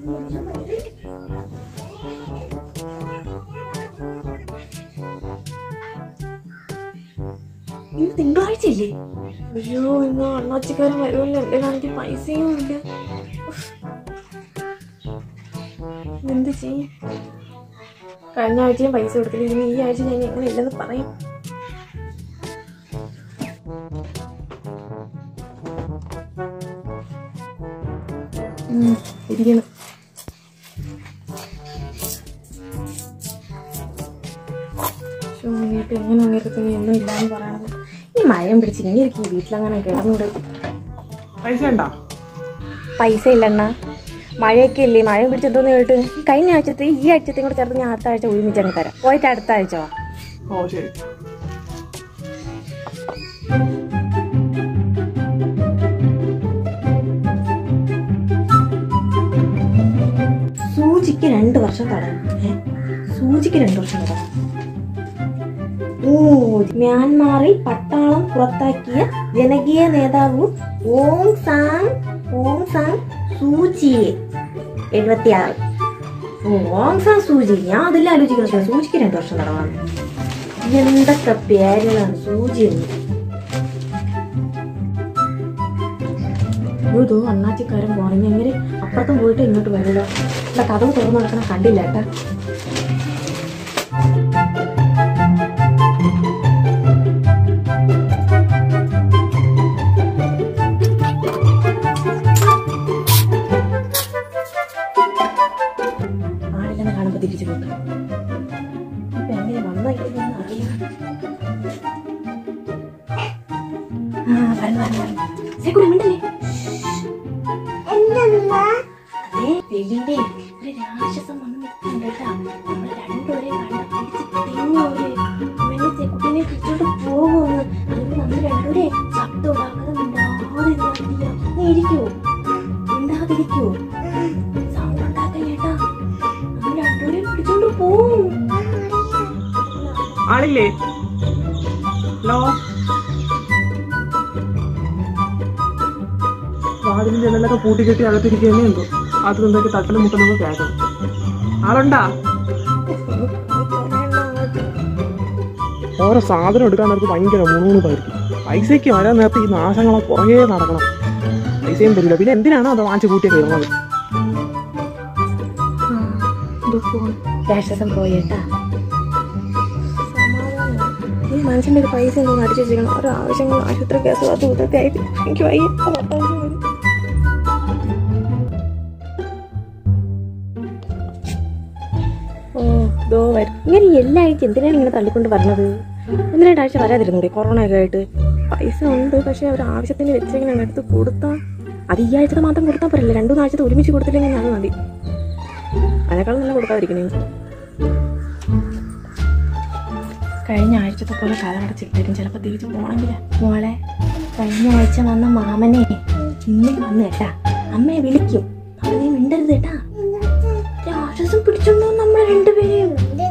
ഇന്ന് തിങ്കളാഴ്ചയില്ലേ അയ്യോ ഇന്ന് അണ്ണാച്ചിക്കാരൻ വരുമല്ലോ എൻ്റെ കണക്ക് പൈസയും ഇല്ല ഉഫ്. എന്ത് ചെയ്യും കഴിഞ്ഞ ആഴ്ചയും പൈസ കൊടുത്തില്ല ഇനി ഈ ആഴ്ച ഞാൻ എങ്ങനെ ഇല്ലെന്ന് പറയും ഉം, ഇരിക്കണം ശ്ശോ, ഇനിയിപ്പോ എങ്ങനെ അങ്ങേരത്തിന് ഒന്നും ഇല്ലാന്ന് പറയണത് ഈ മയം പിടിച്ച് ഇങ്ങനെ ഇരിക്കും വീട്ടിലങ്ങനെ കിടന്നൂടെ പൈസ ഉണ്ടാ പൈസ ഇല്ലെണ്ണ മഴയൊക്കെ ഇല്ലേ മഴ പിടിച്ചെന്തോന്ന് കേട്ട് കഴിഞ്ഞ ആഴ്ചത്തെ ഈ ആഴ്ചത്തെയും കൂടെ ചേർത്ത് ഞാൻ അടുത്ത ആഴ്ച ഒരുമിച്ച് അങ്ങ് തരാം പോയിട്ട് അടുത്ത ആഴ്ച വാ ഓ ശരി സൂചിക്ക് രണ്ട് വർഷം തടവും ഏ? സൂചിക്ക് രണ്ട് വർഷം തടവും ഓ മ്യാൻമാറിൽ പട്ടാളം പുറത്താക്കിയ ജനകീയ നേതാവ് ഓങ് സാങ് ഓങ് സാങ് സൂചിയെ എഴുപത്തിയാറ് ഓ ഓങ് സാങ് സൂചി ഞാൻ അതിൽ ആലോചിക്കണം സൂചിക്ക് രണ്ട് വർഷം തടവാണ് എന്തൊക്കെ പേരുകളാണ് സൂചി എന്ന് ഇതോ അണ്ണാച്ചിക്കാരൻ പോണെങ്കിൽ അപ്പുറത്തും പോയിട്ട് ഇങ്ങോട്ട് വരില്ല ഇവിടെ കഥവ് തുറന്നു നടക്കണ കണ്ടില്ല ഏട്ടാ ആളില്ലെന്ന് കാണുമ്പോ തിരിച്ചു പോയി ഇപ്പൊ എങ്ങനെ വന്നായില്ലെന്ന് അറിയാം ആ വരണം വരണം വരണം ശരിക്കും മിണ്ടല്ലേ അതെ വെളിയിലെ ഒരു രാക്ഷസം വന്ന് നിൽക്കുന്നുണ്ട് കേട്ടാ നമ്മൾ രണ്ടുപേരെയും കണ്ട പിടിച്ച് തിന്നോര് മെല്ലെ കുട്ടീനെ പിടിച്ചോണ്ട് പോകുമെന്ന് അതുകൊണ്ട് നമ്മൾ രണ്ടുപേരെ ശബ്ദം ഉണ്ടാക്കാതെ മിണ്ടാതെ ഇരുന്നാ മതിയോ? നീ ഇരിക്കോ മിണ്ടാതിരിക്കോ സൗണ്ട് ഉണ്ടാക്കല്ലേ കേട്ടാ നമ്മൾ രണ്ടുപേരെയും പിടിച്ചോണ്ട് പോവും ആളില്ലേ ഹലോ വാതിലും ജനലൊക്കെ പൂട്ടിക്കെട്ടി അകത്തിരിക്കുന്നേ എന്തോ അത് എന്തൊക്കെ തട്ടലും മുട്ടലൊക്കെ കേൾക്കണം ആളുണ്ടാ ഓരോ സാധനം എടുക്കാൻ നേരത്ത് ഭയങ്കര മുണുമുണുപ്പായിരിക്കും പൈസയ്ക്ക് വരാൻ നേരത്തെ ഈ നാശങ്ങളെ പുറകെ നടക്കണം പൈസയും തരില്ല പിന്നെ എന്തിനാണ് അത് വാങ്ങിച്ച് കൂട്ടിയ കയറുന്നത് രാക്ഷസം പോയേട്ടാ ഈ മനുഷ്യന്റെ ഒരു പൈസ ഒന്നും അടിച്ചു വെച്ചിരിക്കണം ഓരോ ആവശ്യങ്ങൾ ആശുപത്രി കേസ് അതും ഇതൊക്കെ ആയിട്ട് എനിക്ക് വയ്യ പത്താഴ്ച വരും ഓ ദോ വരും ഇങ്ങനെ എല്ലാ ആഴ്ച എന്തിനാണ് ഇങ്ങനെ തള്ളിക്കൊണ്ട് പറഞ്ഞത് ഒന്ന് രണ്ടാഴ്ച വരാതിരുന്നൂടെ കൊറോണ ഒക്കെ ആയിട്ട് പൈസ ഉണ്ട് പക്ഷെ ഒരു ആവശ്യത്തിന് വെച്ചെങ്ങനെ എടുത്ത് കൊടുത്താൽ അത് ഈ ആഴ്ചത്തെ മാത്രം കൊടുത്താൽ പോരല്ലേ രണ്ടു മൂന്ന് ആഴ്ചത്തെ ഒരുമിച്ച് കൊടുത്തില്ലെങ്കിൽ അത് മതി അതിനേക്കാളും നല്ല കൊടുക്കാതിരിക്കണേ കഴിഞ്ഞ ആഴ്ചത്തെ പോലെ കാലടച്ചിട്ടേരും ചിലപ്പോൾ തിരിച്ചു പോണെങ്കിൽ മോളെ കഴിഞ്ഞ ആഴ്ച വന്ന മാമനെ ഇന്നും വന്നു കേട്ടാ അമ്മയെ വിളിക്കും അപ്പൊ നീ മിണ്ടരുത് കേട്ടാ രാക്ഷസം പിടിച്ചോണ്ടോ നമ്മളെ രണ്ടുപേരെയും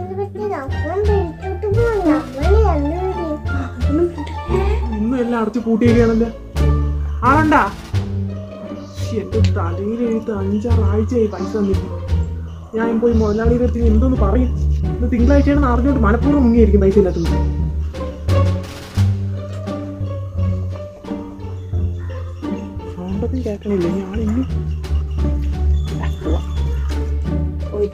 ആ, അതൊന്നും മിണ്ടല്ലേ. ഇന്നും എല്ലാം അടച്ച് പൂട്ടിയൊക്കെയാണല്ലേ ആളുണ്ടാ ശ്ശി, എന്റെ തലയിൽ എഴുത്ത് അഞ്ചാറ് ആഴ്ചയായി പൈസ തന്നിട്ട് ഞാൻ പോയി മുതലാളിയുടെ അടുത്ത് ഇനി എന്തോന്ന് പറയും ഇന്ന് തിങ്കളാഴ്ചയാണ് അറിഞ്ഞോട്ട് മനഃപൂർവ്വം മുങ്ങിയായിരിക്കും പൈസ ഇല്ലാത്തത് സൗണ്ടൊന്നും കേൾക്കണില്ല ഞാൻ ഇനി പോയി.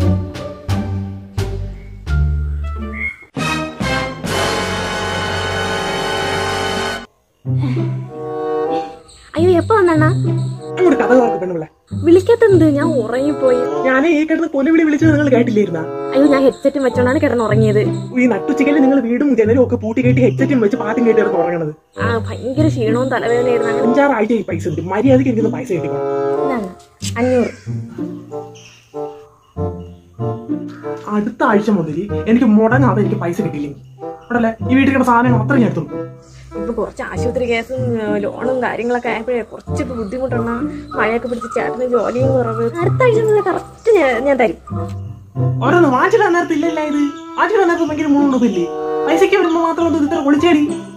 അയ്യോ എപ്പോ വന്നണ്ണ അങ്ങോട്ട് കഥ തുറക്ക് പെണ്ണുപിള്ളെ വിളിക്കാത്തത് ഞാൻ ഉറങ്ങിപ്പോയി ഞാൻ ഈ കിടന്ന് കൊലവിളി വിളിച്ചത് നിങ്ങൾ കേട്ടില്ലായിരുന്നാ അയ്യോ ഞാൻ ഹെഡ്സെറ്റും വെച്ചോണ്ടാണ് കിടന്നുറങ്ങിയത് ഈ നട്ടുച്ചയ്ക്കല് നിങ്ങൾ വീടും ജനലും ഒക്കെ പൂട്ടി കെട്ടി ഹെഡ്സെറ്റും വെച്ച് പാട്ടും കേട്ടി കിടന്ന് ഉറങ്ങണത് ആ ഭയങ്കര ക്ഷീണവും തലവേദനയായിരുന്നു അങ്ങനെ അഞ്ചാറ് ആഴ്ചയായി പൈസ ഉണ്ട് മര്യാദയ്ക്ക് എനിക്കൊന്ന് പൈസ കിട്ടിക്കണം ഇതാണ് അഞ്ഞൂറ് അടുത്ത ആഴ്ച മുതൽ എനിക്ക് മുടങ്ങാതെ എനിക്ക് പൈസ കിട്ടിയില്ലെങ്കിൽ അവിടെ ഈ വീട്ടിൽ കിടന്ന സാധനങ്ങൾ അത്രയും ഞാൻ എടുത്തു ഇപ്പൊ കുറച്ച് ആശുപത്രി കേസും ഏ, ലോണും കാര്യങ്ങളൊക്കെ ആയപ്പോഴേ കുറച്ചൊക്കെ ബുദ്ധിമുട്ടാണ് മഴയൊക്കെ പിടിച്ച് ചേട്ടന് ജോലിയും കുറവ് അടുത്ത ആഴ്ച മുതൽ കറക്റ്റ് ഞാൻ തരും ഓരോന്ന് വാങ്ങിച്ചിടാൻ നേരത്തെ ഇല്ലല്ല ഇത് വാങ്ങിച്ചിടാൻ നേരത്തെ ഭയങ്കര മൂന്നുണ്ടല്ലേ പൈസയ്ക്ക് വരുമ്പോ മാത്രം ഇത് ഇത്ര ഒളിച്ചേടി